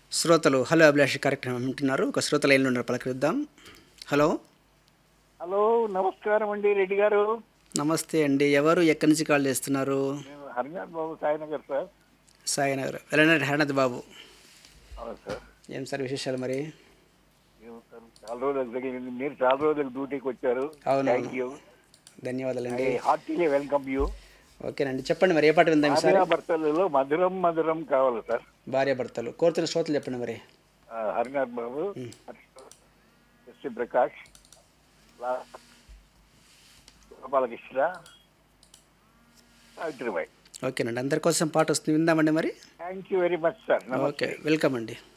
శ్రోతలు హలో అభిలాషి కార్యక్రమం వింటున్నారు ఒక శ్రోత లైన్లో ఉన్నారు పలకరిద్దాం హలో హలో నమస్కారం అండి రెడ్డి గారు నమస్తే అండి ఎవరు ఎక్కడి నుంచి కాల్ చేస్తున్నారు నేను హరినాథ్ బాబు సాయినగర్ సార్ సాయినగర్ వెళ్ళండి హరణత్ బాబు అవును సార్ ఏం సార్ విశేషాలు మరి ఏమో సార్ చాలా రోజులకు తగిలింది మీరు చాలా రోజులకు డ్యూటీకి వచ్చారు అవును, థ్యాంక్ యూ ధన్యవాదాలండి హార్టీలీ వెల్కమ్ యూ ఓకేనండి చెప్పండి మరి ఏ పాట విందాం సార్ భర్తలలో మధురం మధురం కావాలి సార్ భార్య భర్తలు కోరుతున్న శ్రోతలు చెప్పండి మరి ఆ, హరినాథ్ బాబు ఎస్సి ప్రకాష్ లా- గోపాలకృష్ణ సావిత్రిబాయి ఓకేనండి అందరి కోసం పాట వస్తుంది విందామండి మరి thank you very much sir okay welcome అండి